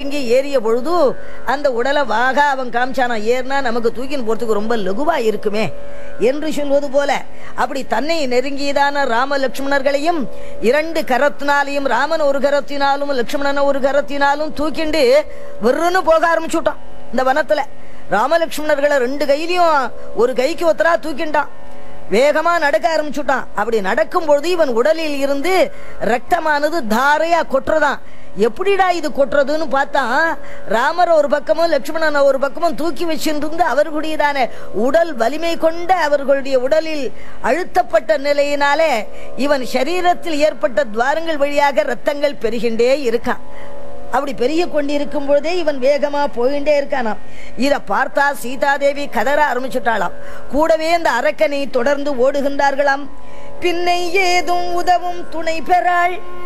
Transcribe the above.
நெருங்கி ஏறிய பொழுது அந்த உடலை வாகா அவன் காமிச்சானா ஏறினா நமக்கு தூக்கின்னு போறதுக்கு ரொம்ப லகுவா இருக்குமே என்று சொல்வது போல அப்படி தன்னை நெருங்கியதான ராம லட்சுமணர்களையும் இரண்டு கரத்தினாலையும் ராமன் ஒரு கரத்தினாலும் லட்சுமணன் ஒரு கரத்தினாலும் தூக்கிண்டு வெறுன்னு போக ஆரம்பிச்சுட்டான் இந்த வனத்துல ராமலட்சுமணர்களை ரெண்டு கையிலையும் ஒரு கைக்கு ஒத்தரா தூக்கிண்டான் வேகமா நடக்க ஆரம்பிச்சுட்டான் அப்படி நடக்கும் பொழுது இவன் உடலில் இருந்து ரத்தமானது தாரையா கொட்டுறதான் எப்படிடா இது கொட்டுறதுன்னு பார்த்தா ராமர் ஒரு பக்கமும் லட்சுமணன் ஒரு பக்கமும் தூக்கி வச்சிருந்து அவர்களுடையதான உடல் வலிமை கொண்ட அவர்களுடைய உடலில் அழுத்தப்பட்ட நிலையினாலே இவன் சரீரத்தில் ஏற்பட்ட துவாரங்கள் வழியாக ரத்தங்கள் பெருகின்றே இருக்கான் அப்படி பெருகி கொண்டிருக்கும் பொழுதே இவன் வேகமா போயிட்டே இருக்கானாம் இதை பார்த்தா சீதாதேவி கதற ஆரம்பிச்சுட்டாளாம் கூடவே இந்த அரக்கனை தொடர்ந்து ஓடுகின்றார்களாம் பின்னை ஏதும் உதவும் துணை பெறாள்